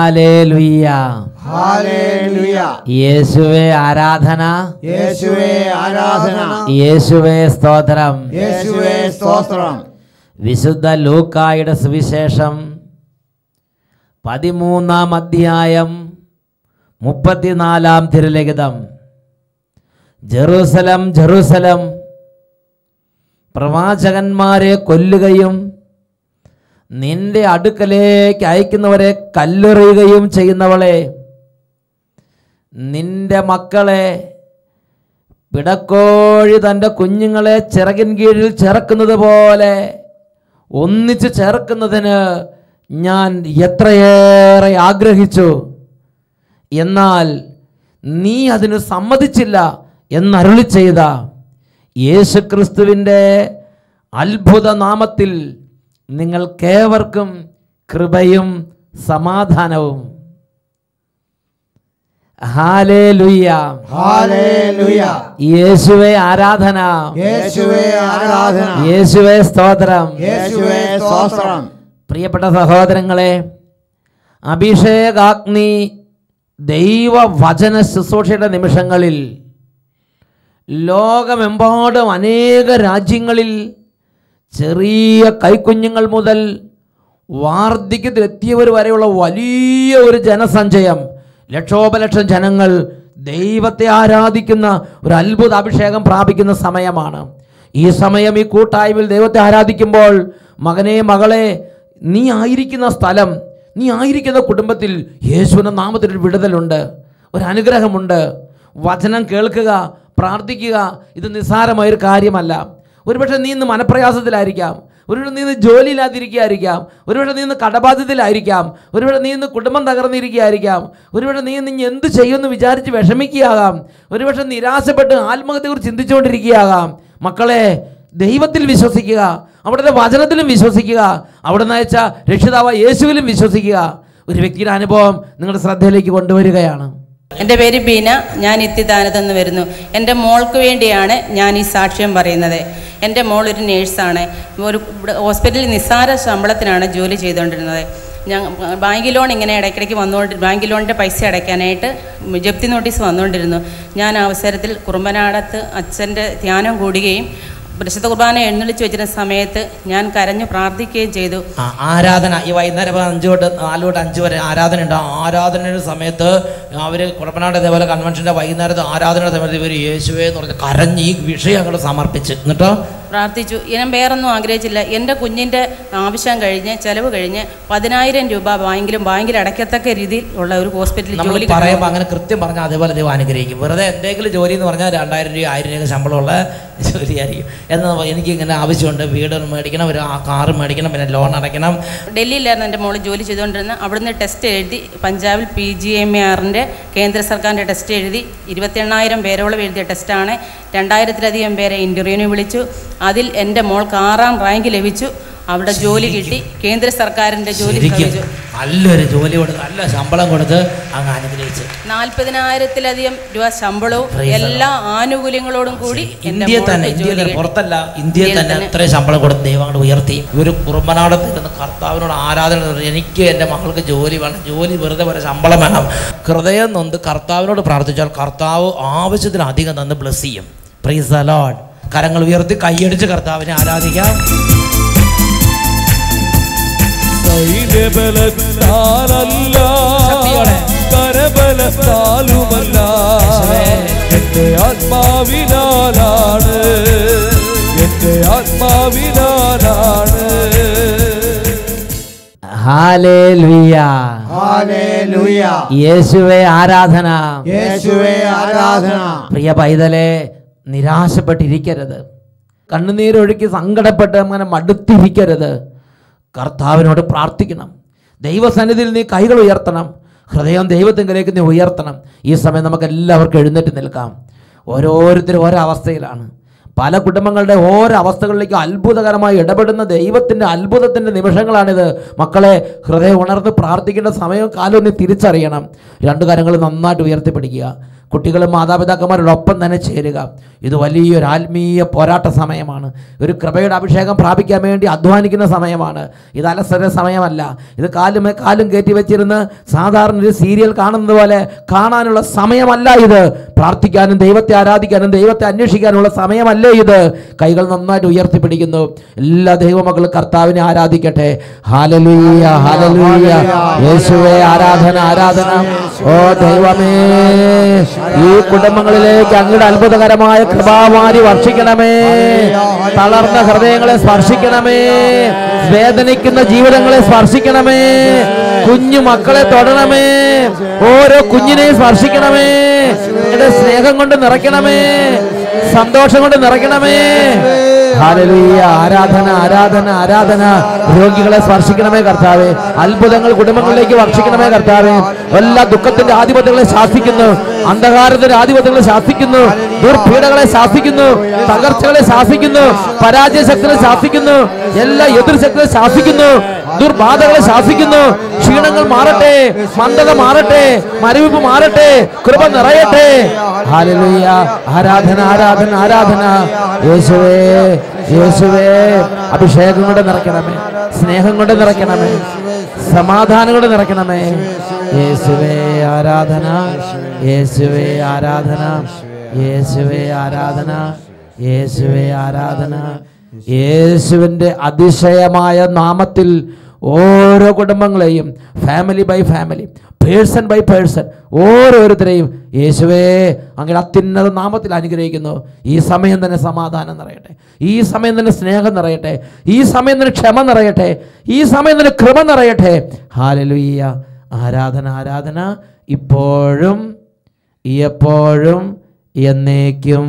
Hallelujah hallelujah യേശുവേ ആരാധന യേശുവേ ആരാധന യേശുവേ സ്തോത്രം യേശുവേ സ്തോത്രം വിശുദ്ധ ലൂക്കായുടെ സുവിശേഷം പതിമൂന്നാം അധ്യായം മുപ്പത്തിനാലാം തിരുലിഖിതം ജെറൂസലം ജെറൂസലം പ്രവാചകന്മാരെ കൊല്ലുകയും നിന്റെ അടുക്കലേക്ക് അയക്കുന്നവരെ കല്ലെറിയുകയും ചെയ്യുന്നവളെ നിന്റെ മക്കളെ പിടക്കോഴി തൻ്റെ കുഞ്ഞുങ്ങളെ ചിറകിൻ കീഴിൽ ചേർക്കുന്നത് പോലെ ഒന്നിച്ച് ചേർക്കുന്നതിന് ഞാൻ എത്രയേറെ ആഗ്രഹിച്ചു എന്നാൽ നീ അതിന് സമ്മതിച്ചില്ല എന്നരുളി ചെയ്ത യേശുക്രിസ്തുവിൻ്റെ അത്ഭുത നാമത്തിൽ നിങ്ങൾക്കേവർക്കും കൃപയും സമാധാനവും ഹാലേലുയ്യ ഹാലേലുയ യേശുവേ ആരാധന യേശുവേ ആരാധന യേശുവേ സ്തോത്രം യേശുവേ സ്തോത്രം പ്രിയപ്പെട്ട സഹോദരങ്ങളെ അഭിഷേകാഗ്നി ദൈവവചന ശുശ്രൂഷയുടെ നിമിഷങ്ങളിൽ ലോകമെമ്പാടും അനേക രാജ്യങ്ങളിൽ ചെറിയ കൈക്കുഞ്ഞുങ്ങൾ മുതൽ വാർദ്ധക്യത്തിലെത്തിയവർ വരെയുള്ള വലിയ ഒരു ജനസഞ്ചയം ലക്ഷോപലക്ഷം ജനങ്ങൾ ദൈവത്തെ ആരാധിക്കുന്ന ഒരു അത്ഭുത അഭിഷേകം പ്രാപിക്കുന്ന സമയമാണ് ഈ സമയം ഈ കൂട്ടായ്മയിൽ ദൈവത്തെ ആരാധിക്കുമ്പോൾ മകനെ മകളെ നീ ആയിരിക്കുന്ന സ്ഥലം നീ ആയിരിക്കുന്ന കുടുംബത്തിൽ യേശുവിൻ്റെ നാമത്തിൽ ഒരു വിടുതലുണ്ട് ഒരു അനുഗ്രഹമുണ്ട് വചനം കേൾക്കുക പ്രാർത്ഥിക്കുക ഇത് നിസ്സാരമായൊരു കാര്യമല്ല ഒരുപക്ഷെ നീ ഇന്ന് മനപ്രയാസത്തിലായിരിക്കാം ഒരുപക്ഷെ നീ ഇന്ന് ജോലിയില്ലാതിരിക്കുകയായിരിക്കാം ഒരുപക്ഷെ നീ ഇന്ന് കടബാധ്യതയിലായിരിക്കാം ഒരുപക്ഷെ നീ ഇന്ന് കുടുംബം തകർന്നിരിക്കുകയായിരിക്കാം ഒരുപക്ഷെ നീ ഇന്ന് ഇനി എന്ത് ചെയ്യുമെന്ന് വിചാരിച്ച് വിഷമിക്കുകയാകാം ഒരുപക്ഷെ നിരാശപ്പെട്ട് ആത്മഹത്യയെക്കുറിച്ച് ചിന്തിച്ചുകൊണ്ടിരിക്കുകയാകാം മക്കളെ ദൈവത്തിൽ വിശ്വസിക്കുക അവിടുത്തെ വചനത്തിലും വിശ്വസിക്കുക അവിടുന്ന് അയച്ച രക്ഷിതാവ് യേശുവിലും വിശ്വസിക്കുക ഒരു വ്യക്തിയുടെ അനുഭവം നിങ്ങളുടെ ശ്രദ്ധയിലേക്ക് കൊണ്ടുവരികയാണ് എൻ്റെ പേര് ബീന ഞാൻ ഇത്തിദാനത്ത് നിന്ന് വരുന്നു എൻ്റെ മോൾക്ക് വേണ്ടിയാണ് ഞാൻ ഈ സാക്ഷ്യം പറയുന്നത് എൻ്റെ മോൾ ഒരു നേഴ്സാണ് ഒരു ഇവിടെ ഹോസ്പിറ്റലിൽ നിസ്സാര ശമ്പളത്തിനാണ് ജോലി ചെയ്തുകൊണ്ടിരുന്നത് ഞാൻ ബാങ്ക് ലോൺ ഇങ്ങനെ ഇടയ്ക്കിടയ്ക്ക് വന്നുകൊണ്ട് ബാങ്ക് ലോണിൻ്റെ പൈസ അടയ്ക്കാനായിട്ട് ജപ്തി നോട്ടീസ് വന്നുകൊണ്ടിരുന്നു ഞാൻ ആ അവസരത്തിൽ കുറുമ്പനാടത്ത് അച്ഛൻ്റെ ധ്യാനം കൂടുകയും പരിശുദ്ധ കുർബാന എഴുന്നള്ളിച്ച് വെച്ചിരുന്ന സമയത്ത് ഞാൻ കരഞ്ഞു പ്രാർത്ഥിക്കുകയും ചെയ്തു ആ, ആരാധന ഈ വൈകുന്നേരം ഇപ്പൊ അഞ്ച് തൊട്ട് നാല് തൊട്ട് അഞ്ച് വരെ ആരാധന ഉണ്ട് ആ ആരാധനയുടെ സമയത്ത് അവർ കുഴപ്പനാട് ഇതേപോലെ കൺവെൻഷൻ്റെ വൈകുന്നേരത്തെ ആരാധനയുടെ സമയത്ത് ഇവർ യേശുവേ എന്ന് പറഞ്ഞ് കരഞ്ഞ് ഈ വിഷയം അങ്ങോട്ട് സമർപ്പിച്ച് എന്നിട്ടോ പ്രാർത്ഥിച്ചു ഞാൻ വേറൊന്നും ആഗ്രഹിച്ചില്ല എൻ്റെ കുഞ്ഞിൻ്റെ ആവശ്യം കഴിഞ്ഞ് ചെലവ് കഴിഞ്ഞ് പതിനായിരം രൂപ ബാങ്കിലും ബാങ്കിൽ അടയ്ക്കത്തക്ക രീതിയിൽ ഉള്ള ഒരു ഹോസ്പിറ്റലിൽ നമ്മൾ ജോലി പറയുമ്പോൾ അങ്ങനെ കൃത്യം പറഞ്ഞാൽ അതേപോലെ ദൈവം അനുഗ്രഹിക്കും വെറുതെ എന്തെങ്കിലും ജോലി എന്ന് പറഞ്ഞാൽ രണ്ടായിരം രൂപ ആയിരം രൂപ ശമ്പളമുള്ള ജോലിയായിരിക്കും എന്നാൽ എനിക്ക് ഇങ്ങനെ ആവശ്യമുണ്ട് വീട് മേടിക്കണം ഒരു ആ കാറ് മേടിക്കണം പിന്നെ ലോൺ അടയ്ക്കണം ഡൽഹിയിലായിരുന്നു എൻ്റെ മോള് ജോലി ചെയ്തുകൊണ്ടിരുന്നത് അവിടുന്ന് ടെസ്റ്റ് എഴുതി പഞ്ചാബിൽ P G M A aren't കേന്ദ്ര സർക്കാരിൻ്റെ ടെസ്റ്റ് എഴുതി ഇരുപത്തെണ്ണായിരം പേരോളം എഴുതിയ ടെസ്റ്റാണ് രണ്ടായിരത്തിലധികം പേരെ ഇൻ്റർവ്യൂവിന് വിളിച്ചു അതിൽ എൻ്റെ മോൾക്ക് ആറാം റാങ്ക് ലഭിച്ചു അവിടെ ജോലി കിട്ടി കേന്ദ്ര സർക്കാരിൻ്റെ ജോലി ശരിക്കും ലഭിച്ചു നല്ലൊരു ജോലി കൊടുത്ത് നല്ല ശമ്പളം കൊടുത്ത് അങ്ങ് അനുഗ്രഹിച്ച് നാൽപ്പതിനായിരത്തിലധികം രൂപ ശമ്പളവും Praise the എല്ലാ ആനുകൂല്യങ്ങളോടും കൂടി എൻ്റെ ഇന്ത്യയിൽ തന്നെ മോൾക്ക് ഇന്ത്യയിൽ ജോലി തന്നെ കിട്ടി. പുറത്തല്ല ഇന്ത്യയിൽ തന്നെ അത്രയും ശമ്പളം കൊടുത്ത് ദൈവം അങ്ങോട്ട് ഉയർത്തി ഒരു കുറുമ്പനാടത്തിൽ നിന്ന് കർത്താവിനോട് ആരാധന നടത്തി, എനിക്ക് എൻ്റെ മക്കൾക്ക് ജോലി വേണം ജോലി വെറുതെ പോലെ ശമ്പളം വേണം ഹൃദയം നൊന്ത് കർത്താവിനോട് പ്രാർത്ഥിച്ചാൽ കർത്താവ് ആവശ്യത്തിലധികം തന്ന് ബ്ലസ് ചെയ്യും പ്രീസ് ദ ലോഡ് കരങ്ങൾ ഉയർത്തി കൈയടിച്ച് കർത്താവിനെ ആരാധിക്കാം സൈന്യബലത്താലല്ല ശക്തിയോടെ. കരബലത്താലുമല്ല യേശുവേ. എന്റെ ആത്മാവിനാലാണ് എന്റെ ആത്മാവിനാലാണ് ഹാലേലുയ ഹാലേലുയ യേശുവേ ആരാധന യേശുവേ ആരാധന പ്രിയ പൈതലെ നിരാശപ്പെട്ടിരിക്കരുത് കണ്ണുനീരൊഴുക്കി സങ്കടപ്പെട്ട് അങ്ങനെ മടുത്തിരിക്കരുത് കർത്താവിനോട് പ്രാർത്ഥിക്കണം ദൈവസന്നിധിയിൽ നീ കൈകൾ ഉയർത്തണം ഹൃദയം ദൈവത്തിങ്കിലേക്ക് നീ ഉയർത്തണം ഈ സമയം നമുക്ക് എല്ലാവർക്കും എഴുന്നേറ്റ് നിൽക്കാം ഓരോരുത്തരും ഓരോ അവസ്ഥയിലാണ് പല കുടുംബങ്ങളുടെ ഓരോ അവസ്ഥകളിലേക്ക് അത്ഭുതകരമായി ഇടപെടുന്ന ദൈവത്തിൻ്റെ അത്ഭുതത്തിൻ്റെ നിമിഷങ്ങളാണിത് മക്കളെ ഹൃദയം ഉണർന്ന് പ്രാർത്ഥിക്കേണ്ട സമയവും കാലവും നീ തിരിച്ചറിയണം രണ്ട് കാര്യങ്ങൾ നന്നായിട്ട് ഉയർത്തിപ്പിടിക്കുക കുട്ടികളും മാതാപിതാക്കന്മാരോടൊപ്പം തന്നെ ചേരുക ഇത് വലിയൊരു ആത്മീയ പോരാട്ട സമയമാണ് ഒരു കൃപയുടെ അഭിഷേകം പ്രാപിക്കാൻ വേണ്ടി അധ്വാനിക്കുന്ന സമയമാണ് ഇത് അലസര സമയമല്ല ഇത് കാലുമേ കാലും കയറ്റി വെച്ചിരുന്ന് സാധാരണ ഒരു സീരിയൽ കാണുന്നത് പോലെ കാണാനുള്ള സമയമല്ല ഇത് പ്രാർത്ഥിക്കാനും ദൈവത്തെ ആരാധിക്കാനും ദൈവത്തെ അന്വേഷിക്കാനുള്ള സമയമല്ലേ ഇത് കൈകൾ നന്നായിട്ട് ഉയർത്തിപ്പിടിക്കുന്നു എല്ലാ ദൈവമക്കളും കർത്താവിനെ ആരാധിക്കട്ടെ ഹാലലൂയ ഹാലലൂയ യേശുവേ ആരാധന ആരാധന ഓ ദൈവമേ ഈ കുടുംബങ്ങളിലേക്ക് അങ്ങയുടെ അത്ഭുതകരമായ കൃപാവാരി വർഷിക്കണമേ തളർന്ന ഹൃദയങ്ങളെ സ്പർശിക്കണമേ വേദനിക്കുന്ന ജീവിതങ്ങളെ സ്പർശിക്കണമേ കുഞ്ഞു മക്കളെ തൊടണമേ ഓരോ കുഞ്ഞിനെയും സ്പർശിക്കണമേ എന്റെ സ്നേഹം കൊണ്ട് നിറയ്ക്കണമേ സന്തോഷം കൊണ്ട് നിറയ്ക്കണമേ ഹാലലൂയ ആരാധന ആരാധന ആരാധന രോഗികളെ സ്പർശിക്കണമേ കർത്താവേ അത്ഭുതങ്ങൾ കുടുംബങ്ങളിലേക്ക് വർഷിക്കണമേ കർത്താവേ എല്ലാ ദുഃഖത്തിന്റെ ആധിപത്യങ്ങളെ ശാസിക്കുന്നു അന്ധകാരത്തിന്റെ ആധിപത്യങ്ങളെ ശാസിക്കുന്നു ദുർപീഡകളെ ശാസിക്കുന്നു തകർച്ചകളെ ശാസിക്കുന്നു പരാജയ ശക്തികളെ ശാസിക്കുന്നു എല്ലാ എതിർ ശക്തികളെ ശാസിക്കുന്നു ദുർബാധകളെ ശാസിക്കുന്നു ക്ഷീണങ്ങൾ മാറട്ടെ മന്ദത മാറട്ടെ മരവിപ്പ് മാറട്ടെ കൃപ നിറയട്ടെ ഹാലലൂയ ആരാധന ആരാധന ആരാധന യേശുവേ യേശുവേ അഭിഷേകം കൊണ്ട് നിറയ്ക്കണമേ സ്നേഹം കൊണ്ട് നിറയ്ക്കണമേ സമാധാനം കൊണ്ട് നിറയ്ക്കണമേ യേശുവേ ആരാധന യേശുവേ ആരാധന യേശുവേ ആരാധന യേശുവേ ആരാധന യേശുവിൻ്റെ അതിശയമായ നാമത്തിൽ ഓരോ കുടുംബങ്ങളെയും family by family person by person ഓരോരുത്തരെയും യേശുവേ അങ്ങനെ അത്യുന്നത നാമത്തിൽ അനുഗ്രഹിക്കുന്നു ഈ സമയം തന്നെ സമാധാനം നിറയട്ടെ ഈ സമയം തന്നെ സ്നേഹം നിറയട്ടെ ഈ സമയം തന്നെ ക്ഷമ നിറയട്ടെ ഈ സമയം തന്നെ കൃപ നിറയട്ടെ ഹാലലുയ്യ ആരാധന ആരാധന ഇപ്പോഴും എപ്പോഴും എന്നേക്കും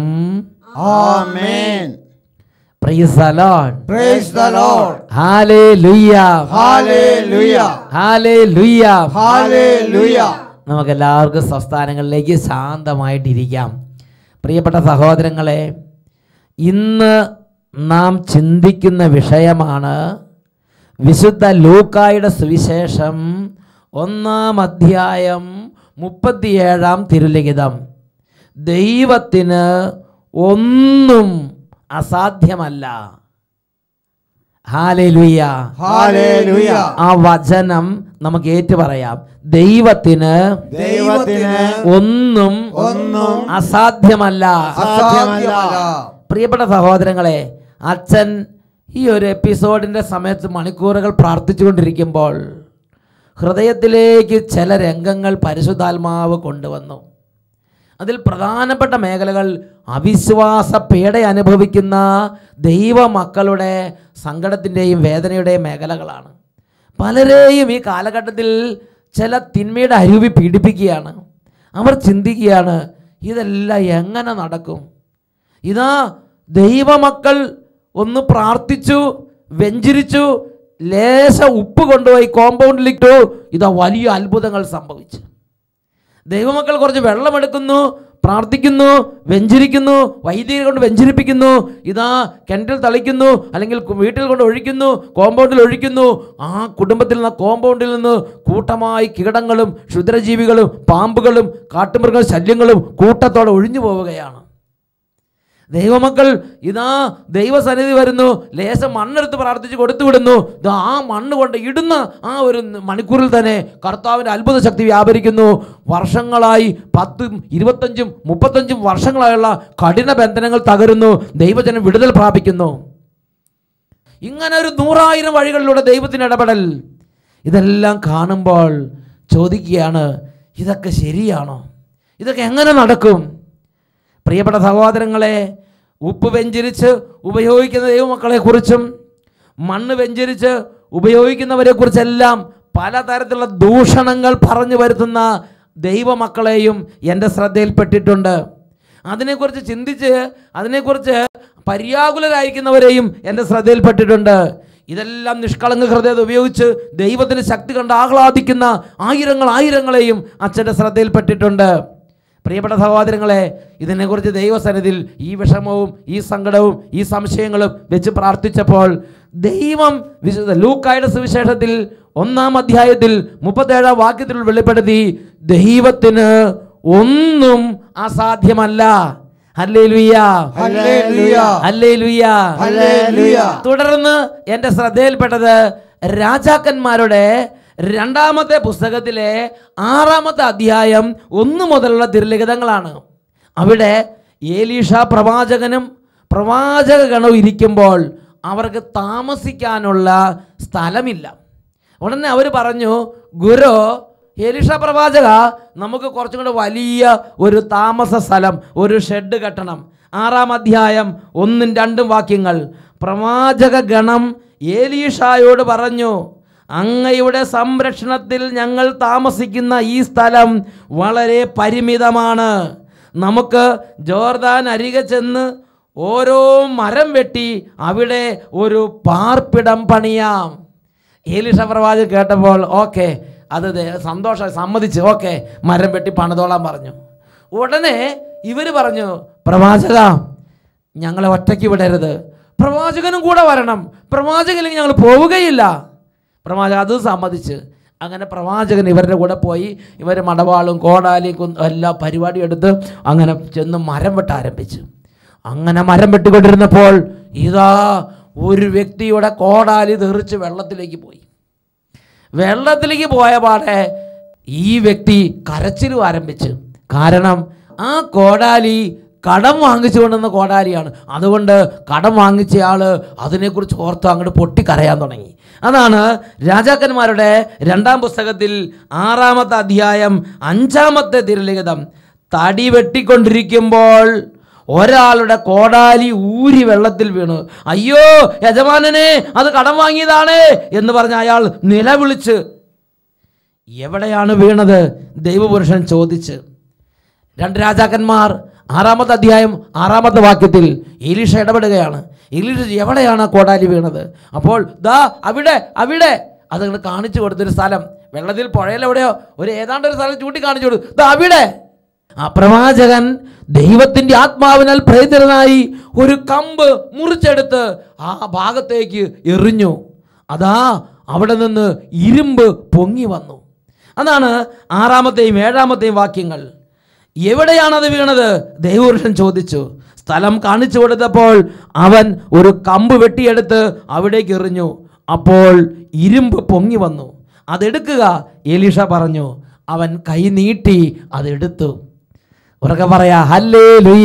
Amen. Praise the lord Praise the Lord. ഹാലേലുയ്യ Hallelujah. ഹാലേലുയ്യ Hallelujah. നമുക്ക് എല്ലാവർക്കും സംസ്ഥാനങ്ങളിലേക്ക് ശാന്തമായിട്ടിരിക്കാം പ്രിയപ്പെട്ട സഹോദരങ്ങളെ ഇന്ന് നാം ചിന്തിക്കുന്ന വിഷയമാണ് വിശുദ്ധ ലൂക്കായുടെ സുവിശേഷം ഒന്നാം അധ്യായം മുപ്പത്തിയേഴാം തിരുലിഖിതം ദൈവത്തിന് ഒന്നും അസാധ്യമല്ല ഹാലേലുയ്യ Hallelujah. ആ വചനം നമുക്ക് ഏറ്റു പറയാം ദൈവത്തിന് ദൈവത്തിന് ഒന്നും ഒന്നും അസാധ്യമല്ല അസാധ്യമല്ല. പ്രിയപ്പെട്ട സഹോദരങ്ങളെ അച്ഛൻ ഈ ഒരു എപ്പിസോഡിന്റെ സമയത്ത് മണിക്കൂറുകൾ പ്രാർത്ഥിച്ചുകൊണ്ടിരിക്കുമ്പോൾ ഹൃദയത്തിലേക്ക് ചില രംഗങ്ങൾ പരിശുദ്ധാത്മാവ് കൊണ്ടുവന്നു അതിൽ പ്രധാനപ്പെട്ട മേഖലകൾ അവിശ്വാസ പീഡ അനുഭവിക്കുന്ന ദൈവമക്കളുടെ സങ്കടത്തിൻ്റെയും വേദനയുടെയും മേഖലകളാണ് പലരെയും ഈ കാലഘട്ടത്തിൽ ചില തിന്മയുടെ അരുവി പീഡിപ്പിക്കുകയാണ് അവർ ചിന്തിക്കുകയാണ് ഇതെല്ലാം എങ്ങനെ നടക്കും ഇതാ ദൈവമക്കൾ ഒന്ന് പ്രാർത്ഥിച്ചു വെഞ്ചിരിച്ചു ലേശ ഉപ്പ് കൊണ്ടുപോയി കോമ്പൗണ്ടിലിട്ടു ഇതാ വലിയ അത്ഭുതങ്ങൾ സംഭവിച്ചു ദൈവമക്കൾ കുറച്ച് വെള്ളമെടുക്കുന്നു പ്രാർത്ഥിക്കുന്നു വെഞ്ചരിക്കുന്നു വൈദികരെ കൊണ്ട് വെഞ്ചരിപ്പിക്കുന്നു ഇതാ കിണറ്റിൽ തളിക്കുന്നു അല്ലെങ്കിൽ കു- വീട്ടിൽ കൊണ്ട് ഒഴിക്കുന്നു കോമ്പൗണ്ടിൽ ഒഴിക്കുന്നു ആ കുടുംബത്തിൽ നിന്ന് കോമ്പൗണ്ടിൽ നിന്ന് കൂട്ടമായി കീടങ്ങളും ക്ഷുദ്രജീവികളും പാമ്പുകളും കാട്ടുമൃഗ ശല്യങ്ങളും കൂട്ടത്തോടെ ഒഴിഞ്ഞു പോവുകയാണ് ദൈവമക്കൾ ഇതാ ദൈവസന്നിധി വരുന്നു ലേശം മണ്ണെടുത്ത് പ്രാർത്ഥിച്ച് കൊടുത്തു വിടുന്നു ഇതാ ആ മണ്ണ് കൊണ്ട് ഇടുന്ന ആ ഒരു മണിക്കൂറിൽ തന്നെ കർത്താവിൻ്റെ അത്ഭുത ശക്തി വ്യാപരിക്കുന്നു വർഷങ്ങളായി പത്തും ഇരുപത്തഞ്ചും മുപ്പത്തഞ്ചും വർഷങ്ങളായുള്ള കഠിന ബന്ധനങ്ങൾ തകരുന്നു ദൈവജനം വിടുതൽ പ്രാപിക്കുന്നു ഇങ്ങനെ ഒരു നൂറായിരം വഴികളിലൂടെ ദൈവത്തിന് ഇടപെടൽ ഇതെല്ലാം കാണുമ്പോൾ ചോദിക്കുകയാണ് ഇതൊക്കെ ശരിയാണോ ഇതൊക്കെ എങ്ങനെ നടക്കും പ്രിയപ്പെട്ട സഹോദരങ്ങളെ ഉപ്പ് വെഞ്ചരിച്ച് ഉപയോഗിക്കുന്ന ദൈവമക്കളെക്കുറിച്ചും മണ്ണ് വെഞ്ചരിച്ച് ഉപയോഗിക്കുന്നവരെക്കുറിച്ചെല്ലാം പലതരത്തിലുള്ള ദൂഷണങ്ങൾ പറഞ്ഞു വരുത്തുന്ന ദൈവമക്കളെയും എൻ്റെ ശ്രദ്ധയിൽപ്പെട്ടിട്ടുണ്ട് അതിനെക്കുറിച്ച് ചിന്തിച്ച് അതിനെക്കുറിച്ച് പര്യാകുലരായിരിക്കുന്നവരെയും എൻ്റെ ശ്രദ്ധയിൽപ്പെട്ടിട്ടുണ്ട് ഇതെല്ലാം നിഷ്കളങ്ക ഹൃദയത ഉപയോഗിച്ച് ദൈവത്തിന് ശക്തി കണ്ട് ആഹ്ലാദിക്കുന്ന ആയിരങ്ങൾ ആയിരങ്ങളെയും അച്ഛൻ്റെ ശ്രദ്ധയിൽപ്പെട്ടിട്ടുണ്ട് പ്രിയപ്പെട്ട സഹോദരങ്ങളെ ഇതിനെക്കുറിച്ച് ദൈവസന്നിധിയിൽ ഈ വിഷമവും ഈ സങ്കടവും ഈ സംശയങ്ങളും വെച്ച് പ്രാർത്ഥിച്ചപ്പോൾ ദൈവം വിശുദ്ധ ലൂക്കായുടെ സുവിശേഷത്തിൽ ഒന്നാം അധ്യായത്തിൽ മുപ്പത്തേഴാം വാക്യത്തിൽ വെളിപ്പെടുത്തി ദൈവത്തിന് ഒന്നും അസാധ്യമല്ല ഹല്ലേലൂയ ഹല്ലേലൂയ. ഹല്ലേലൂയ ഹല്ലേലൂയ. തുടർന്ന് എൻ്റെ ശ്രദ്ധയിൽപ്പെട്ടത് രാജാക്കന്മാരുടെ രണ്ടാമത്തെ പുസ്തകത്തിലെ ആറാമത്തെ അധ്യായം ഒന്ന് മുതലുള്ള തിരുലിഖിതങ്ങളാണ് അവിടെ ഏലീഷ പ്രവാചകനും പ്രവാചക ഗണവും ഇരിക്കുമ്പോൾ അവർക്ക് താമസിക്കാനുള്ള സ്ഥലമില്ല ഉടനെ അവർ പറഞ്ഞു ഗുരു എലിഷ പ്രവാചക നമുക്ക് കുറച്ചും കൂടെ വലിയ ഒരു താമസ സ്ഥലം ഒരു ഷെഡ് കെട്ടണം ആറാം അധ്യായം ഒന്നും രണ്ടും വാക്യങ്ങൾ പ്രവാചക ഗണം ഏലീഷായോട് പറഞ്ഞു അങ്ങയുടെ സംരക്ഷണത്തിൽ ഞങ്ങൾ താമസിക്കുന്ന ഈ സ്ഥലം വളരെ പരിമിതമാണ് നമുക്ക് ജോർദാൻ അരികെ ചെന്ന് ഓരോ മരം വെട്ടി അവിടെ ഒരു പാർപ്പിടം പണിയാം ഏലിഷ പ്രവാചകൻ കേട്ടപ്പോൾ ഓക്കെ അത് ദേ- സന്തോഷം സമ്മതിച്ച് ഓക്കെ മരം വെട്ടി പണിതോളാൻ പറഞ്ഞു ഉടനെ ഇവർ പറഞ്ഞു പ്രവാചക ഞങ്ങളെ ഒറ്റയ്ക്ക് വിടരുത് പ്രവാചകനും കൂടെ വരണം പ്രവാചകനില്ലെങ്കിൽ ഞങ്ങൾ പോവുകയില്ല പ്രവാചകൻ അത് സമ്മതിച്ച് അങ്ങനെ പ്രവാചകൻ ഇവരുടെ കൂടെ പോയി ഇവർ മടവാളും കോടാലിയും കുന്ന് എല്ലാ പരിപാടിയും എടുത്ത് അങ്ങനെ ചെന്ന് മരം വെട്ട ആരംഭിച്ചു അങ്ങനെ മരം വെട്ടിക്കൊണ്ടിരുന്നപ്പോൾ ഇതാ ഒരു വ്യക്തിയുടെ കോടാലി തെറിച്ച് വെള്ളത്തിലേക്ക് പോയി വെള്ളത്തിലേക്ക് പോയ പാടെ ഈ വ്യക്തി കരച്ചിലും ആരംഭിച്ചു കാരണം ആ കോടാലി കടം വാങ്ങിച്ചു കൊണ്ടുവന്ന കോടാലിയാണ് അതുകൊണ്ട് കടം വാങ്ങിച്ചയാൾ അതിനെക്കുറിച്ച് ഓർത്ത് അങ്ങോട്ട് പൊട്ടിക്കരയാൻ തുടങ്ങി അതാണ് രാജാക്കന്മാരുടെ രണ്ടാം പുസ്തകത്തിൽ ആറാമത്തെ അധ്യായം അഞ്ചാമത്തെ തിരുലിഖിതം തടി വെട്ടിക്കൊണ്ടിരിക്കുമ്പോൾ ഒരാളുടെ കോടാലി ഊരി വെള്ളത്തിൽ വീണു അയ്യോ യജമാനനെ അത് കടം വാങ്ങിയതാണ് എന്ന് പറഞ്ഞ അയാൾ നിലവിളിച്ച് എവിടെയാണ് വീണത് ദൈവപുരുഷൻ ചോദിച്ച് രണ്ട് രാജാക്കന്മാർ ആറാമത്തെ അധ്യായം ആറാമത്തെ വാക്യത്തിൽ എലീഷ ഇടപെടുകയാണ് എലീഷ എവിടെയാണ് ആ കോടാലി വീണത് അപ്പോൾ ദാ അവിടെ അവിടെ അത് അങ്ങോട്ട് കാണിച്ചു കൊടുത്തൊരു സ്ഥലം വെള്ളത്തിൽ പുഴയിലെവിടെയോ ഒരു ഏതാണ്ട് ഒരു സ്ഥലം ചൂണ്ടി കാണിച്ചു കൊടുത്തു ദാ അവിടെ ആ പ്രവാചകൻ ദൈവത്തിന്റെ ആത്മാവിനാൽ പ്രേരിതനായി ഒരു കമ്പ് മുറിച്ചെടുത്ത് ആ ഭാഗത്തേക്ക് എറിഞ്ഞു അതാ അവിടെ നിന്ന് ഇരുമ്പ് പൊങ്ങി വന്നു അതാണ് ആറാമത്തെയും ഏഴാമത്തെയും വാക്യങ്ങൾ എവിടെയാണത് വീണത് ദൈവപുരുഷൻ ചോദിച്ചു സ്ഥലം കാണിച്ചു കൊടുത്തപ്പോൾ അവൻ ഒരു കമ്പ് വെട്ടിയെടുത്ത് അവിടേക്ക് എറിഞ്ഞു അപ്പോൾ ഇരുമ്പ് പൊങ്ങി വന്നു അതെടുക്കുക എലീഷ പറഞ്ഞു അവൻ കൈ നീട്ടി അതെടുത്തു ഉറക്കെ പറയാ ഹല്ലേ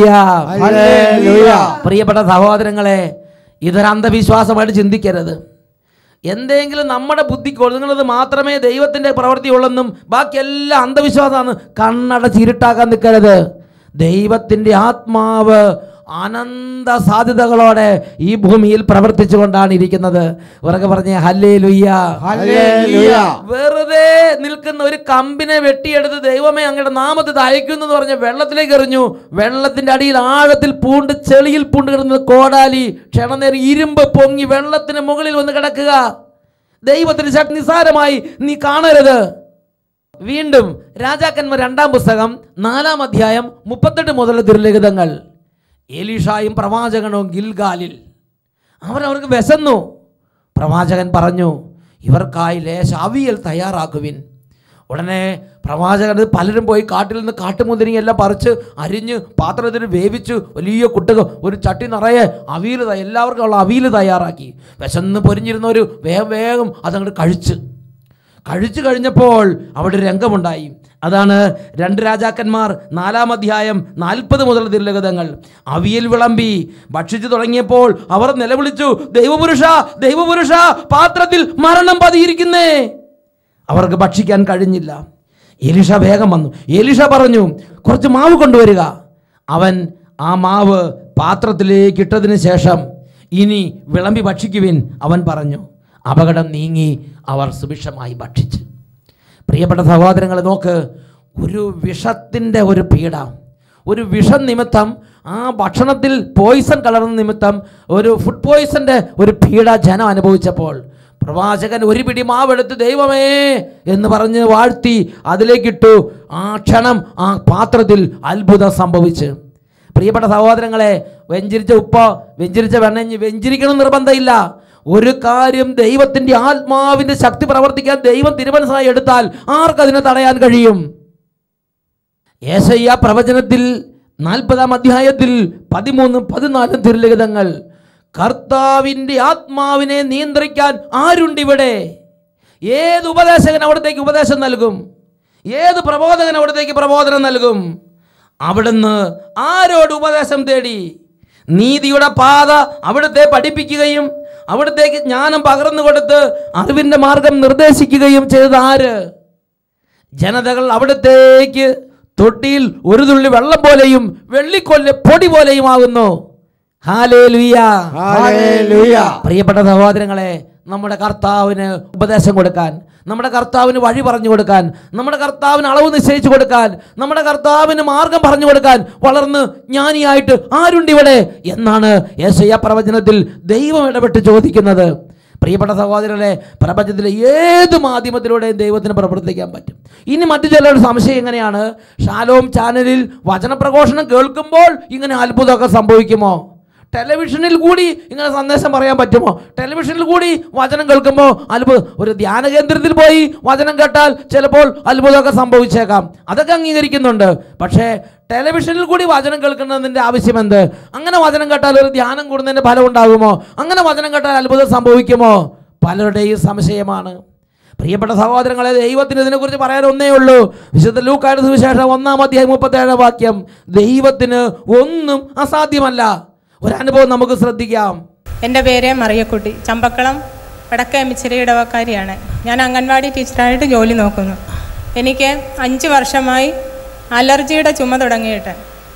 ഹല്ലേലൂയ. പ്രിയപ്പെട്ട സഹോദരങ്ങളെ ഇതൊരു അന്ധവിശ്വാസമായിട്ട് ചിന്തിക്കരുത് എന്തെങ്കിലും നമ്മുടെ ബുദ്ധിക്ക് ഒതുങ്ങുന്നത് മാത്രമേ ദൈവത്തിൻ്റെ പ്രവൃത്തിയുള്ളെന്നും ബാക്കിയെല്ലാം അന്ധവിശ്വാസമാണ് കണ്ണടച്ചിരുട്ടാക്കാൻ നിൽക്കരുത് ദൈവത്തിൻ്റെ ആത്മാവ് അനന്ത സാധ്യതകളോടെ ഈ ഭൂമിയിൽ പ്രവർത്തിച്ചു കൊണ്ടാണ് ഇരിക്കുന്നത് ഉറക്കെ പറഞ്ഞ ഹല്ലേ ലുയ്യ ഹല്ലേലൂയ. വെറുതെ നിൽക്കുന്ന ഒരു കമ്പിനെ വെട്ടിയെടുത്ത് ദൈവമേ അങ്ങയുടെ നാമത്തിൽ അയക്കുന്നു എന്ന് പറഞ്ഞ് വെള്ളത്തിലേക്ക് എറിഞ്ഞു വെള്ളത്തിന്റെ അടിയിൽ ആഴത്തിൽ പൂണ്ട് ചെളിയിൽ പൂണ്ട് കിടന്ന കോടാലി ക്ഷണനേരം ഇരുമ്പ് പൊങ്ങി വെള്ളത്തിന് മുകളിൽ വന്ന് കിടക്കുക ദൈവത്തിന് ശക്തി നിസാരമായി നീ കാണരുത് വീണ്ടും രാജാക്കന്മാർ രണ്ടാം പുസ്തകം നാലാം അധ്യായം മുപ്പത്തെട്ട് മുതൽ ദുർലിഖിതങ്ങൾ എലീഷായും പ്രവാചകനും ഗിൽഗാലിൽ അവരവർക്ക് വിശന്നു പ്രവാചകൻ പറഞ്ഞു ഇവർക്കായി ലേശ അവിയൽ തയ്യാറാക്കുവിൻ ഉടനെ പ്രവാചകൻ ഇത് പലരും പോയി കാട്ടിൽ നിന്ന് കാട്ടുമുന്തിരിങ്ങെല്ലാം പറിച്ച് അരിഞ്ഞ് പാത്രത്തിൽ വേവിച്ച് വലിയ കുട്ടുക ഒരു ചട്ടി നിറയെ അവിയൽ ത- എല്ലാവർക്കും ഉള്ള അവിയൽ തയ്യാറാക്കി വിശന്ന് പൊരിഞ്ഞിരുന്നവർ വേഗം വേഗം അതങ്ങോട്ട് കഴിച്ച് കഴിച്ചു കഴിഞ്ഞപ്പോൾ അവിടെ ഒരു രംഗമുണ്ടായി അതാണ് രണ്ട് രാജാക്കന്മാർ നാലാം അധ്യായം നാൽപ്പത് മുതൽ തിരുലഗതങ്ങൾ അവിയൽ വിളമ്പി ഭക്ഷിച്ചു തുടങ്ങിയപ്പോൾ അവർ നിലവിളിച്ചു ദൈവപുരുഷ ദൈവപുരുഷ പാത്രത്തിൽ മരണം പതിയിരിക്കുന്നേ അവർക്ക് ഭക്ഷിക്കാൻ കഴിഞ്ഞില്ല എലിഷ വേഗം വന്നു എലിഷ പറഞ്ഞു കുറച്ച് മാവ് കൊണ്ടുവരിക അവൻ ആ മാവ് പാത്രത്തിലേക്ക് ഇട്ടതിന് ശേഷം ഇനി വിളമ്പി ഭക്ഷിക്കുവിൻ അവൻ പറഞ്ഞു അപകടം നീങ്ങി അവർ സുഭിക്ഷമായി ഭക്ഷിച്ചു പ്രിയപ്പെട്ട സഹോദരങ്ങളെ നോക്ക് ഒരു വിഷത്തിൻ്റെ ഒരു പീഡ ഒരു വിഷം നിമിത്തം ആ ഭക്ഷണത്തിൽ പോയിസൺ കലർന്ന നിമിത്തം ഒരു ഫുഡ് പോയിസൻ്റെ ഒരു പീഡ ജനം അനുഭവിച്ചപ്പോൾ പ്രവാചകൻ ഒരു പിടി മാവെടുത്ത് ദൈവമേ എന്ന് പറഞ്ഞ് വാഴ്ത്തി അതിലേക്കിട്ടു ആ ക്ഷണം ആ പാത്രത്തിൽ അത്ഭുതം സംഭവിച്ചു പ്രിയപ്പെട്ട സഹോദരങ്ങളെ വെഞ്ചിരിച്ച ഉപ്പോ വെഞ്ചിരിച്ച വെണ്ണഞ്ഞ് വെഞ്ചിരിക്കണം നിർബന്ധമില്ല ഒരു കാര്യം ദൈവത്തിന്റെ ആത്മാവിന്റെ ശക്തി പ്രവർത്തിക്കാൻ ദൈവം തിരുമനസായി എടുത്താൽ ആർക്കതിനെ തടയാൻ കഴിയും ഏശയ്യ പ്രവചനത്തിൽ നാൽപ്പതാം അധ്യായത്തിൽ പതിമൂന്ന് പതിനാലും തിരുലിഖിതങ്ങൾ കർത്താവിൻ്റെ ആത്മാവിനെ നിയന്ത്രിക്കാൻ ആരുണ്ടിവിടെ ഏത് ഉപദേശകൻ അവിടത്തേക്ക് ഉപദേശം നൽകും ഏത് പ്രബോധകൻ അവിടത്തേക്ക് പ്രബോധനം നൽകും അവിടുന്ന് ആരോട് ഉപദേശം തേടി നീതിയുടെ പാത അവിടുത്തെ പഠിപ്പിക്കുകയും അവിടത്തേക്ക് ജ്ഞാനം പകർന്നു കൊടുത്ത് അറിവിൻ്റെ മാർഗം നിർദ്ദേശിക്കുകയും ചെയ്തത് ആര് ജനതകൾ അവിടത്തേക്ക് തൊട്ടിയിൽ ഒരു തുള്ളി വെള്ളം പോലെയും വെള്ളിക്കൊല്ല പൊടി പോലെയും ആകുന്നു ഹാലേലുയ ഹല്ലേലൂയ. പ്രിയപ്പെട്ട സഹോദരങ്ങളെ നമ്മുടെ കർത്താവിന് ഉപദേശം കൊടുക്കാൻ നമ്മുടെ കർത്താവിന് വഴി പറഞ്ഞു കൊടുക്കാൻ നമ്മുടെ കർത്താവിന് അളവ് നിശ്ചയിച്ചു കൊടുക്കാൻ നമ്മുടെ കർത്താവിന് മാർഗം പറഞ്ഞു കൊടുക്കാൻ വളർന്ന് ജ്ഞാനിയായിട്ട് ആരുണ്ട് ഇവിടെ എന്നാണ് യേശയ്യ പ്രവചനത്തിൽ ദൈവം ഇടപെട്ട് ചോദിക്കുന്നത് പ്രിയപ്പെട്ട സഹോദരരെ പ്രപഞ്ചത്തിലെ ഏത് മാധ്യമത്തിലൂടെയും ദൈവത്തിന് പ്രവർത്തിക്കാൻ പറ്റും ഇനി മറ്റു ചിലരുടെ സംശയം എങ്ങനെയാണ് ഷാലോം ചാനലിൽ വചനപ്രഘോഷണം കേൾക്കുമ്പോൾ ഇങ്ങനെ അത്ഭുതമൊക്കെ സംഭവിക്കുമോ ടെലിവിഷനിൽ കൂടി ഇങ്ങനെ സന്ദേശം പറയാൻ പറ്റുമോ ടെലിവിഷനിൽ കൂടി വചനം കേൾക്കുമ്പോൾ അത്ഭുതം ഒരു ധ്യാന കേന്ദ്രത്തിൽ പോയി വചനം കേട്ടാൽ ചിലപ്പോൾ അത്ഭുതമൊക്കെ സംഭവിച്ചേക്കാം അതൊക്കെ അംഗീകരിക്കുന്നുണ്ട് പക്ഷേ ടെലിവിഷനിൽ കൂടി വചനം കേൾക്കുന്നതിൻ്റെ ആവശ്യം എന്ത് അങ്ങനെ വചനം കേട്ടാൽ ഒരു ധ്യാനം കൂടുന്നതിൻ്റെ ഫലം ഉണ്ടാകുമോ അങ്ങനെ വചനം കേട്ടാൽ അത്ഭുതം സംഭവിക്കുമോ പലരുടെയും സംശയമാണ് പ്രിയപ്പെട്ട സഹോദരങ്ങളെ ദൈവത്തിന് ഇതിനെക്കുറിച്ച് പറയാൻ ഒന്നേ ഉള്ളൂ വിശുദ്ധ ലൂക്കായുടെ സുവിശേഷം ഒന്നാം അധ്യായം മുപ്പത്തേഴാം വാക്യം ദൈവത്തിന് ഒന്നും അസാധ്യമല്ല ഒരനുഭവം നമുക്ക് ശ്രദ്ധിക്കാം എൻ്റെ പേര് മറിയക്കുട്ടി ചമ്പക്കളം വടക്കേ മിച്ചിരി ഇടവക്കാരിയാണ് ഞാൻ അംഗൻവാടി ടീച്ചറായിട്ട് ജോലി നോക്കുന്നു എനിക്ക് അഞ്ച് വർഷമായി അലർജിയുടെ ചുമ തുടങ്ങിയിട്ട്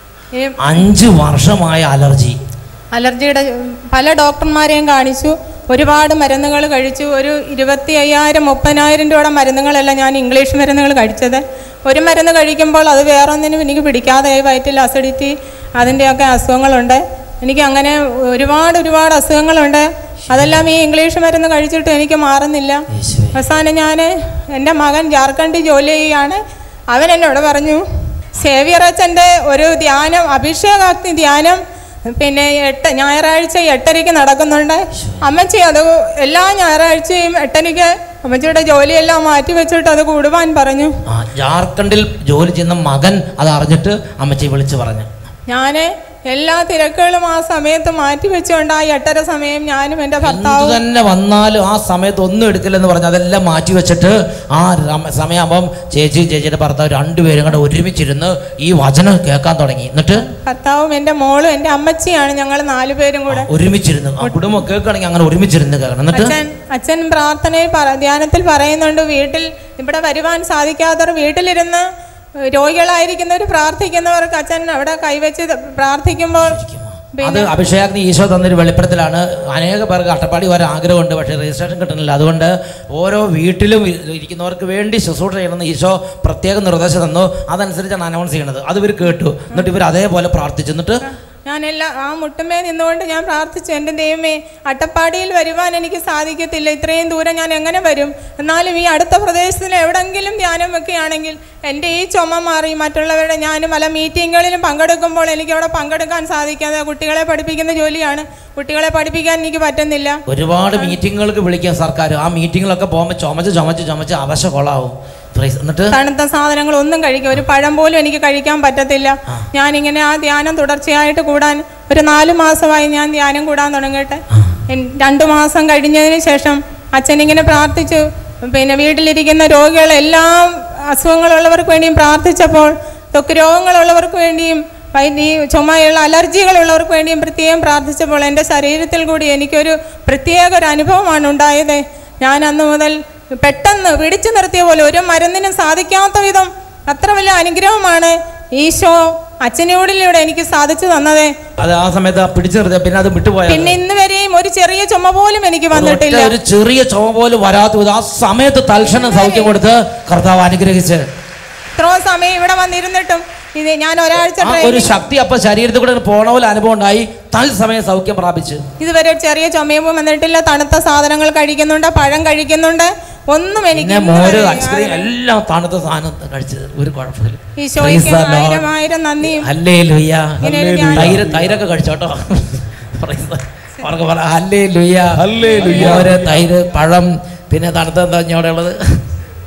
ഈ അഞ്ച് വർഷമായ അലർജി അലർജിയുടെ പല ഡോക്ടർമാരെയും കാണിച്ചു ഒരുപാട് മരുന്നുകൾ കഴിച്ചു ഒരു ഇരുപത്തി അയ്യായിരം മുപ്പതിനായിരം രൂപയുടെ മരുന്നുകളല്ല ഞാൻ ഇംഗ്ലീഷ് മരുന്നുകൾ കഴിച്ചത് ഒരു മരുന്ന് കഴിക്കുമ്പോൾ അത് വേറൊന്നിനും എനിക്ക് പിടിക്കാതെ വയറ്റിൽ അസിഡിറ്റി അതിൻ്റെയൊക്കെ അസുഖങ്ങളുണ്ട് എനിക്ക് അങ്ങനെ ഒരുപാട് ഒരുപാട് അസുഖങ്ങളുണ്ട് അതെല്ലാം ഈ ഇംഗ്ലീഷ് മരുന്ന് കഴിച്ചിട്ട് എനിക്ക് മാറുന്നില്ല അവസാനം ഞാൻ എൻ്റെ മകൻ ജാർഖണ്ഡിൽ ജോലി ചെയ്യുകയാണ് അവൻ എന്നോട് പറഞ്ഞു സേവിയർ അച്ഛൻ്റെ ഒരു ധ്യാനം അഭിഷേകാഗ്നി ധ്യാനം പിന്നെ എട്ട് ഞായറാഴ്ച എട്ടരയ്ക്ക് നടക്കുന്നുണ്ട് അമ്മച്ചി അത് എല്ലാ ഞായറാഴ്ചയും എട്ടരയ്ക്ക് അമ്മച്ചിയുടെ ജോലിയെല്ലാം മാറ്റി വെച്ചിട്ട് അത് കൂടുവാൻ പറഞ്ഞു ആ, ജാർഖണ്ഡിൽ ജോലി ചെയ്യുന്ന മകൻ അത് അറിഞ്ഞിട്ട് അമ്മച്ചി വിളിച്ചു പറഞ്ഞു ഞാൻ എല്ലാ തിരക്കുകളും ആ സമയത്ത് മാറ്റി വെച്ചുകൊണ്ട് ആ എട്ടര സമയം ഞാനും എൻ്റെ എന്ത് ഭർത്താവും തന്നെ വന്നാലും ആ സമയത്ത് ഒന്നും എടുക്കില്ലെന്ന് പറഞ്ഞ് അതെല്ലാം മാറ്റി വെച്ചിട്ട് ആ രം- സമയമാകുമ്പം ചേച്ചി ചേച്ചിയുടെ ഭർത്താവ് രണ്ടുപേരും കൂടെ ഒരുമിച്ചിരുന്ന് ഈ വചനം കേൾക്കാൻ തുടങ്ങി എന്നിട്ട് ഭർത്താവും എൻ്റെ മോളും എൻ്റെ അമ്മച്ചിയാണ് ഞങ്ങൾ നാലുപേരും കൂടെ ഒരുമിച്ചിരുന്ന് ആ കുടുംബം കേൾക്കുകയാണെങ്കിൽ അങ്ങനെ ഒരുമിച്ചിരുന്ന് കേൾക്കണം എന്നിട്ട് അച്ഛൻ അച്ഛൻ പ്രാർത്ഥനയിൽ പറ ധ്യാനത്തിൽ പറയുന്നുണ്ട് വീട്ടിൽ ഇവിടെ വരുവാൻ സാധിക്കാത്തവർ വീട്ടിലിരുന്ന് രോഗികളായിരിക്കുന്നവർ പ്രാർത്ഥിക്കുന്നവർക്ക് അച്ഛൻ അവിടെ കൈവച്ച് പ്രാർത്ഥിക്കുമ്പോൾ അത് അഭിഷേകത്തിന് ഈശോ തന്നൊരു വെളിപ്പെടുത്തലാണ് അനേക പേർക്ക് അട്ടപ്പാടി വരാൻ ആഗ്രഹമുണ്ട് പക്ഷേ രജിസ്ട്രേഷൻ കിട്ടുന്നില്ല അതുകൊണ്ട് ഓരോ വീട്ടിലും ഇ- ഇരിക്കുന്നവർക്ക് വേണ്ടി ശുശ്രൂഷ ചെയ്യണമെന്ന് ഈശോ പ്രത്യേക നിർദ്ദേശം തന്നു അതനുസരിച്ചാണ് അനൗൺസ് ചെയ്യണത് അത് ഇവർ കേട്ടു എന്നിട്ട് ഇവർ അതേപോലെ പ്രാർത്ഥിച്ചു എന്നിട്ട് ഞാൻ എല്ലാ ആ മുട്ടുമേ നിന്നുകൊണ്ട് ഞാൻ പ്രാർത്ഥിച്ചു എൻ്റെ ദൈവമേ അട്ടപ്പാടിയിൽ വരുവാൻ എനിക്ക് സാധിക്കത്തില്ല ഇത്രയും ദൂരം ഞാൻ എങ്ങനെ വരും എന്നാലും ഈ അടുത്ത പ്രദേശത്തിൽ എവിടെങ്കിലും ധ്യാനം വെക്കുകയാണെങ്കിൽ എൻ്റെ ഈ ചുമ മാറി മറ്റുള്ളവരുടെ ഞാൻ പല മീറ്റിങ്ങുകളിലും പങ്കെടുക്കുമ്പോൾ എനിക്ക് അവിടെ പങ്കെടുക്കാൻ സാധിക്കാതെ കുട്ടികളെ പഠിപ്പിക്കുന്ന ജോലിയാണ് കുട്ടികളെ പഠിപ്പിക്കാൻ എനിക്ക് പറ്റുന്നില്ല ഒരുപാട് മീറ്റിങ്ങുകൾക്ക് വിളിക്കാം സർക്കാർ ആ മീറ്റിങ്ങിലൊക്കെ പോകുമ്പോൾ ചുമച്ച് ചുമച്ച് ചുമച്ച് അവശ കൊളാവും Praise. എന്നിട്ട് തണുത്ത സാധനങ്ങൾ ഒന്നും കഴിക്കുക ഒരു പഴം പോലും എനിക്ക് കഴിക്കാൻ പറ്റത്തില്ല ഞാനിങ്ങനെ ആ ധ്യാനം തുടർച്ചയായിട്ട് കൂടാൻ ഒരു നാല് മാസമായി ഞാൻ ധ്യാനം കൂടാൻ തുടങ്ങിയിട്ട് എൻ- രണ്ടു മാസം കഴിഞ്ഞതിന് ശേഷം അച്ഛനിങ്ങനെ പ്രാർത്ഥിച്ചു പിന്നെ വീട്ടിലിരിക്കുന്ന രോഗികളെല്ലാം അസുഖങ്ങളുള്ളവർക്ക് വേണ്ടിയും പ്രാർത്ഥിച്ചപ്പോൾ ത്വക്ക് രോഗങ്ങളുള്ളവർക്ക് വേണ്ടിയും വൈ- ഈ ചുമയുള്ള അലർജികളുള്ളവർക്ക് വേണ്ടിയും പ്രത്യേകം പ്രാർത്ഥിച്ചപ്പോൾ എൻ്റെ ശരീരത്തിൽ കൂടി എനിക്കൊരു പ്രത്യേക ഒരു അനുഭവമാണ് ഉണ്ടായത് ഞാൻ അന്ന് മുതൽ പെട്ടെന്ന് പിടിച്ചു നിർത്തിയ പോലെ ഒരു മരുന്നിനും സാധിക്കാത്ത വിധം അത്ര വലിയ അനുഗ്രഹമാണ് ഈശോ അച്ഛനോടിലൂടെ എനിക്ക് സാധിച്ചു തന്നത് അത് ആ സമയത്ത് പിടിച്ചു നിർത്തിയ പിന്നെ അത് വിട്ടുപോയത് പിന്നെ ഇന്ന് വരെയും ഒരു ചെറിയ ചുമ പോലും എനിക്ക് വന്നിട്ടില്ല ഒറ്റ ഒരു ചെറിയ ചുമ പോലും വരാത്ത വിധം ആ സമയത്ത് തൽക്ഷണം സൗഖ്യം കൊടുത്ത് കർത്താവ് അനുഗ്രഹിച്ച് ഇത്രയും സമയം ഇവിടെ വന്നിരുന്നിട്ടും ഇത് ഞാൻ ഒരാഴ്ച ആ ഒരു ട്രെയിനിങ് ശക്തി അപ്പൊ ശരീരത്തിൽ കൂടെ പോണ പോലെ അനുഭവം ഉണ്ടായി തൽസമയം സൗഖ്യം പ്രാപിച്ച് ഇതുവരെ ഒരു ചെറിയ ചുമയും വന്നിട്ടില്ല തണുത്ത സാധനങ്ങൾ കഴിക്കുന്നുണ്ട് പഴം കഴിക്കുന്നുണ്ട് ഒന്നും എനിക്ക് പിന്നെ ഇന്ന് മോര് വരെ ഐസ്ക്രീം എല്ലാം തണുത്ത സാധനം കഴിച്ചത് ഒരു കുഴപ്പമില്ല ഈശോയ്ക്ക് Praise the Lord. ആയിരം ആയിരം നന്ദിയും ഹല്ലേലൂയ. ഇങ്ങനെ ഒരു ധ്യാനം. തൈര് തൈരൊക്കെ കഴിച്ചോട്ടോ Praise the- അവർക്ക് പറ ഹല്ലേലൂയ. ഹല്ലേലൂയ. മോര് തൈര് പഴം പിന്നെ തണുത്ത എന്താ ഇനി അവിടെ ഉള്ളത്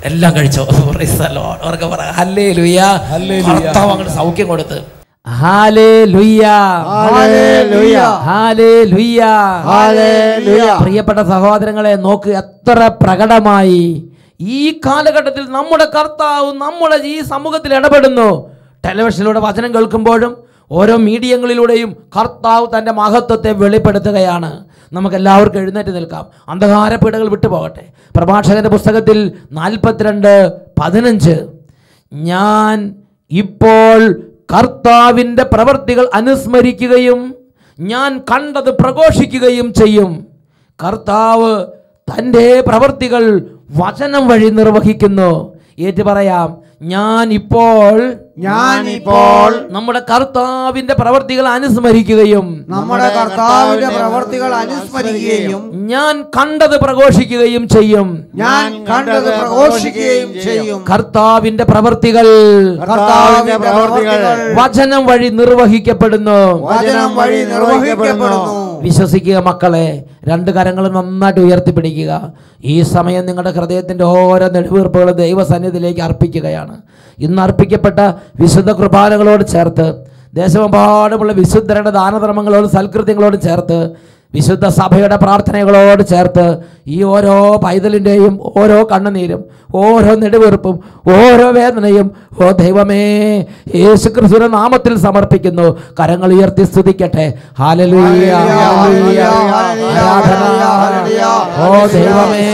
എല്ലാം കഴിച്ചോ Praise the Lord. ഉറക്കെ പറ ഹല്ലേ ലുയ്യ ഹല്ലേലൂയ. കർത്താവ് അങ്ങോട്ട് സൗഖ്യം കൊടുത്ത് ഹാലേ ലുയ്യ ഹല്ലേലൂയ. ഹാലേ ലുയ്യ ഹല്ലേലൂയ. പ്രിയപ്പെട്ട സഹോദരങ്ങളെ നോക്ക് എത്ര പ്രകടമായി ഈ കാലഘട്ടത്തിൽ നമ്മുടെ കർത്താവ് നമ്മുടെ ഈ സമൂഹത്തിൽ ഇടപെടുന്നു ടെലിവിഷനിലൂടെ വചനം കേൾക്കുമ്പോഴും ഓരോ മീഡിയങ്ങളിലൂടെയും കർത്താവ് തൻ്റെ മഹത്വത്തെ വെളിപ്പെടുത്തുകയാണ് നമുക്ക് എല്ലാവർക്കും എഴുന്നേറ്റ് നിൽക്കാം അന്ധകാരപ്പീടകൾ വിട്ടുപോകട്ടെ പ്രഭാഷകന്റെ പുസ്തകത്തിൽ നാൽപ്പത്തിരണ്ട് പതിനഞ്ച് ഞാൻ ഇപ്പോൾ കർത്താവിൻ്റെ പ്രവൃത്തികൾ അനുസ്മരിക്കുകയും ഞാൻ കണ്ടത് പ്രഘോഷിക്കുകയും ചെയ്യും കർത്താവ് തൻ്റെ പ്രവൃത്തികൾ വചനം വഴി നിർവഹിക്കുന്നു ഏറ്റു പറയാം ഞാൻ ഇപ്പോൾ ഞാനിപ്പോൾ നമ്മുടെ കർത്താവിൻ്റെ പ്രവൃത്തികൾ അനുസ്മരിക്കുകയും നമ്മുടെ കർത്താവിന്റെ പ്രവർത്തികൾ അനുസ്മരിക്കുകയും ഞാൻ കണ്ടത് പ്രഘോഷിക്കുകയും ചെയ്യും ഞാൻ കണ്ടത് പ്രഘോഷിക്കുകയും ചെയ്യും കർത്താവിൻ്റെ പ്രവൃത്തികൾ കർത്താവിന്റെ പ്രവർത്തികൾ വചനം വഴി നിർവഹിക്കപ്പെടുന്നു വചനം വഴി നിർവഹിക്കപ്പെടുന്നു വിശ്വസിക്കുക മക്കളെ രണ്ട് കരങ്ങളും നന്നായിട്ട് ഉയർത്തിപ്പിടിക്കുക ഈ സമയം നിങ്ങളുടെ ഹൃദയത്തിൻ്റെ ഓരോ നെടുവീർപ്പുകളും ദൈവസന്നിധിയിലേക്ക് അർപ്പിക്കുകയാണ് ഇന്ന് അർപ്പിക്കപ്പെട്ട വിശുദ്ധ കുർബാനകളോട് ചേർത്ത് ദേശമെമ്പാടുമുള്ള വിശുദ്ധരുടെ ദാനധർമ്മങ്ങളോട് സൽകൃത്യങ്ങളോട് ചേർത്ത് വിശുദ്ധ സഭയുടെ പ്രാർത്ഥനകളോട് ചേർത്ത് ഈ ഓരോ പൈതലിൻ്റെയും ഓരോ കണ്ണുനീരും ഓരോ നെടുവീർപ്പും ഓരോ വേദനയും ഓ ദൈവമേ യേശു ക്രിസ്തുവിന്റെ നാമത്തിൽ സമർപ്പിക്കുന്നു കരങ്ങൾ ഉയർത്തി സ്തുതിക്കട്ടെ ഹാലലൂയ ഹാലലൂയ, ആരാധന. ഓ ദൈവമേ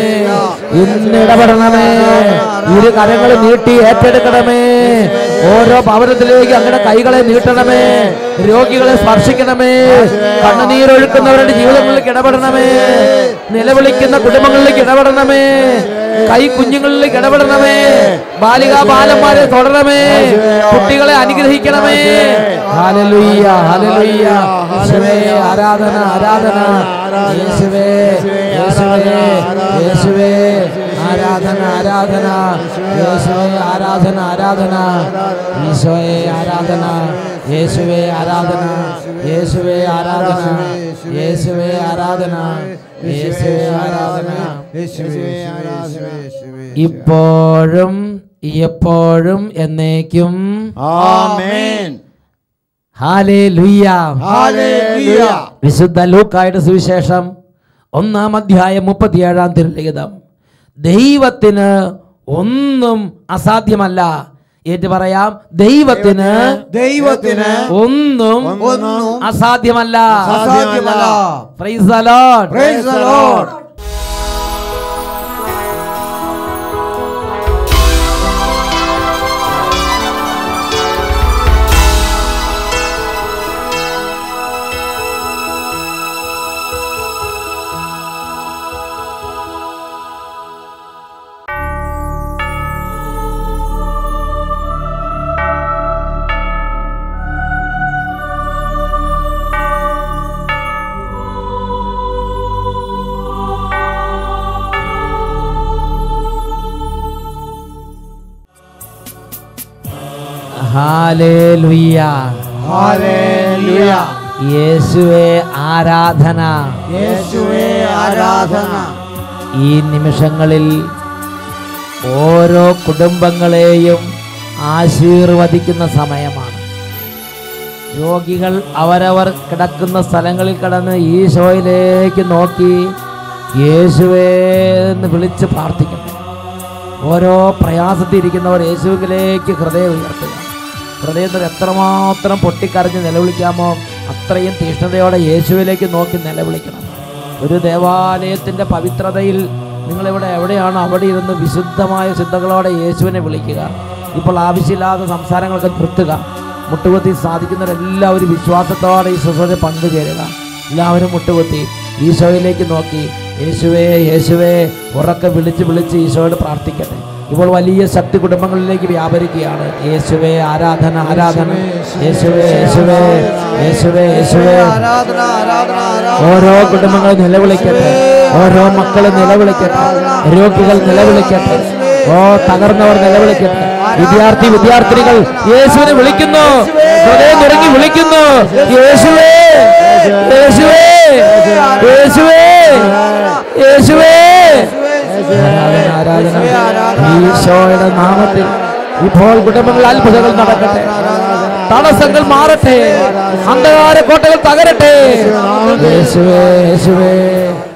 ഇന്ന് ഇടപെടണമേ ഇരു കരങ്ങൾ നീട്ടി ഏറ്റെടുക്കണമേ ഓരോ ഭവനത്തിലേക്ക് അങ്ങനെ കൈകളെ നീട്ടണമേ രോഗികളെ സ്പർശിക്കണമേ കണ്ണുനീരൊഴുക്കുന്നവരുടെ ജീവിതങ്ങളിലേക്ക് ഇടപെടണമേ നിലവിളിക്കുന്ന കുടുംബങ്ങളിലേക്ക് ഇടപെടണമേ കൈ കുഞ്ഞുങ്ങളിലേക്ക് ഇടപെടണമേ ബാലികാ ബാലന്മാരെ തുടരണമേ കുട്ടികളെ അനുഗ്രഹിക്കണമേ ഹല്ലേലൂയ ഹല്ലേലൂയ യേശുവേ ആരാധന ആരാധന യേശുവേ യേശുവേ യേശുവേ ആരാധന ആരാധന യേശുവേ ആരാധന ആരാധന ഈശോയെ ആരാധന യേശുവേ ആരാധന യേശുവേ ആരാധന യേശുവേ ആരാധന യേശുവേ ആരാധന ഇപ്പോഴും എപ്പോഴും എന്നേക്കും ആമേൻ ഹാലേ ലുയ്യ ഹല്ലേലൂയ വിശുദ്ധ ലൂക്കായുടെ സുവിശേഷം ഒന്നാം അധ്യായം മുപ്പത്തിയേഴാം തിരുലിഖിതം ദൈവത്തിന് ഒന്നും അസാധ്യമല്ല ഏറ്റു പറയാം ദൈവത്തിന് ദൈവത്തിന് ഒന്നും ഒന്നും അസാധ്യമല്ല അസാധ്യമല്ല. Praise the Lord. Praise the Lord. ഹാലേലുയ്യ ഹല്ലേലൂയ യേശുവേ ആരാധന യേശുവേ ആരാധന ഈ നിമിഷങ്ങളിൽ ഓരോ കുടുംബങ്ങളെയും ആശീർവദിക്കുന്ന സമയമാണ് രോഗികൾ അവരവർ കിടക്കുന്ന സ്ഥലങ്ങളിൽ കിടന്ന് ഈശോയിലേക്ക് നോക്കി യേശുവേ എന്ന് വിളിച്ച് പ്രാർത്ഥിക്കണം ഓരോ പ്രയാസത്തിരിക്കുന്നവർ യേശുവിലേക്ക് ഹൃദയം ഉയർത്തുക ഹൃദയത്തിൽ എത്രമാത്രം പൊട്ടിക്കരഞ്ഞ് നിലവിളിക്കാമോ അത്രയും തീഷ്ണതയോടെ യേശുവിലേക്ക് നോക്കി നിലവിളിക്കണം ഒരു ദേവാലയത്തിൻ്റെ പവിത്രതയിൽ നിങ്ങളിവിടെ എവിടെയാണോ അവിടെ ഇരുന്ന് വിശുദ്ധമായ ചിന്തകളോടെ യേശുവിനെ വിളിക്കുക ഇപ്പോൾ ആവശ്യമില്ലാത്ത സംസാരങ്ങളൊക്കെ നിർത്തുക മുട്ടുകുത്തി സാധിക്കുന്നവരെല്ലാവരും വിശ്വാസത്തോടെ ഈ ശുശ്രൂഷ പങ്കുചേരുക എല്ലാവരും മുട്ടുകുത്തി ഈശോയിലേക്ക് നോക്കി യേശുവേ യേശുവേ ഉറക്കെ വിളിച്ച് വിളിച്ച് ഈശോയോട് പ്രാർത്ഥിക്കട്ടെ ഇപ്പോൾ വലിയ ശക്തി കുടുംബങ്ങളിലേക്ക് വ്യാപരിക്കുകയാണ് യേശുവേ ആരാധന ആരാധന യേശുവേ യേശുവേ യേശുവേ യേശുവേ ആരാധന ആരാധന ആരാധന ഓരോ കുടുംബങ്ങൾ നിലവിളിക്കട്ടെ ഓരോ മക്കൾ നിലവിളിക്കട്ടെ രോഗികൾ നിലവിളിക്കട്ടെ ഓ തകർന്നവർ നിലവിളിക്കട്ടെ വിദ്യാർത്ഥി വിദ്യാർത്ഥിനികൾ യേശുവിനെ വിളിക്കുന്നു ഹൃദയം തുടങ്ങി വിളിക്കുന്നു യേശുവേ യേശുവേ യേശുവേ യേശുവേ ആരാധന, ആരാധന. യേശുവേ, ആരാധന. ഈശോയുടെ നാമത്തിൽ ഇപ്പോൾ കുടുംബങ്ങളിൽ അത്ഭുതങ്ങൾ നടക്കട്ടെ തടസ്സങ്ങൾ മാറട്ടെ അന്ധകാര കോട്ടകൾ തകരട്ടെ യേശുവേ യേശുവേ